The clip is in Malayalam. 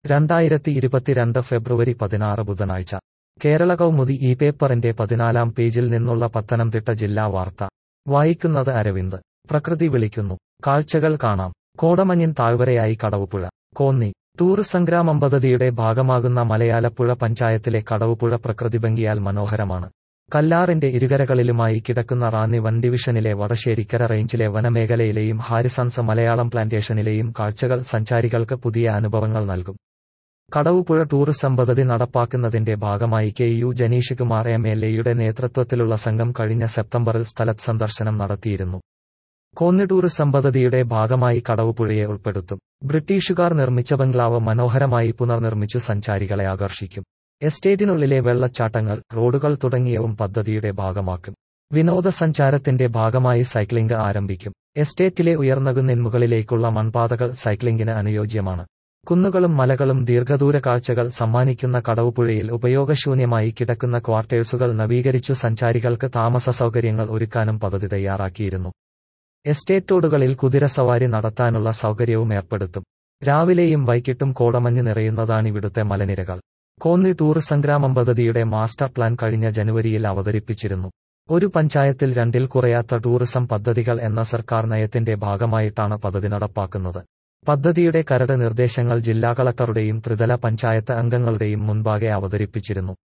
രണ്ടായിരത്തി ഇരുപത്തിരണ്ട് ഫെബ്രുവരി പതിനാറ് ബുധനാഴ്ച കേരള കൗമുദി ഈ പേപ്പറിന്റെ പതിനാലാം പേജിൽ നിന്നുള്ള പത്തനംതിട്ട ജില്ലാ വാർത്ത വായിക്കുന്നത് അരവിന്ദ് പ്രകൃതി വിളിക്കുന്നു കാഴ്ചകൾ കാണാം കോടമഞ്ഞിൻ താഴ്വരയായി കടവുപുഴ കോന്നി ടൂർ സംഗ്രാമം പദ്ധതിയുടെ ഭാഗമാകുന്ന മലയാലപ്പുഴ പഞ്ചായത്തിലെ കടവുപുഴ പ്രകൃതിഭംഗിയാൽ മനോഹരമാണ് കല്ലാറിന്റെ ഇരുകരകളിലുമായി കിടക്കുന്ന റാന്നി വൻ ഡിവിഷനിലെ വടശ്ശേരിക്കര റേഞ്ചിലെ വനമേഖലയിലെയും ഹാരിസൺസ് മലയാളം പ്ലാന്റേഷനിലെയും കാഴ്ചകൾ സഞ്ചാരികൾക്ക് പുതിയ അനുഭവങ്ങൾ നൽകും കടവുപുഴ ടൂറിസം പദ്ധതി നടപ്പാക്കുന്നതിന്റെ ഭാഗമായി K U Janeesh Kumar M L എയുടെ നേതൃത്വത്തിലുള്ള സംഘം കഴിഞ്ഞ സെപ്റ്റംബറിൽ സ്ഥലത്ത് സന്ദർശനം നടത്തിയിരുന്നു കോന്നി ടൂറിസം പദ്ധതിയുടെ ഭാഗമായി കടവുപുഴയെ ഉൾപ്പെടുത്തും ബ്രിട്ടീഷുകാർ നിർമ്മിച്ച ബംഗ്ലാവ് മനോഹരമായി പുനർനിർമ്മിച്ചു സഞ്ചാരികളെ ആകർഷിക്കും എസ്റ്റേറ്റിനുള്ളിലെ വെള്ളച്ചാട്ടങ്ങൾ റോഡുകൾ തുടങ്ങിയവും പദ്ധതിയുടെ ഭാഗമാക്കും വിനോദസഞ്ചാരത്തിന്റെ ഭാഗമായി സൈക്ലിംഗ് ആരംഭിക്കും എസ്റ്റേറ്റിലെ ഉയർന്നകുന്നിൻ മുകളിലേക്കുള്ള മൺപാതകൾ സൈക്ലിംഗിന് അനുയോജ്യമാണ് കുന്നുകളും മലകളും ദീർഘദൂര കാഴ്ചകൾ സമ്മാനിക്കുന്ന കടവുപുഴയിൽ ഉപയോഗശൂന്യമായി കിടക്കുന്ന ക്വാർട്ടേഴ്സുകൾ നവീകരിച്ചു സഞ്ചാരികൾക്ക് താമസ സൗകര്യങ്ങൾ ഒരുക്കാനും പദ്ധതി തയ്യാറാക്കിയിരുന്നു എസ്റ്റേറ്റോടുകളിൽ കുതിരസവാരി നടത്താനുള്ള സൗകര്യവും ഏർപ്പെടുത്തും രാവിലെയും വൈകിട്ടും കോടമഞ്ഞ് നിറയുന്നതാണിവിടുത്തെ മലനിരകൾ കോന്നി ടൂർ സംഗ്രാമം പദ്ധതിയുടെ മാസ്റ്റർ പ്ലാൻ കഴിഞ്ഞ ജനുവരിയിൽ അവതരിപ്പിച്ചിരുന്നു ഒരു പഞ്ചായത്തിൽ രണ്ടിൽ കുറയാത്ത ടൂറിസം പദ്ധതികൾ എന്ന സർക്കാർ നയത്തിന്റെ ഭാഗമായിട്ടാണ് പദ്ധതി നടപ്പാക്കുന്നത് പദ്ധതിയുടെ കരട് നിർദ്ദേശങ്ങൾ ജില്ലാ കളക്ടറുടെയും ത്രിതല പഞ്ചായത്ത് അംഗങ്ങളുടെയും മുൻപാകെ അവതരിപ്പിച്ചിരുന്നു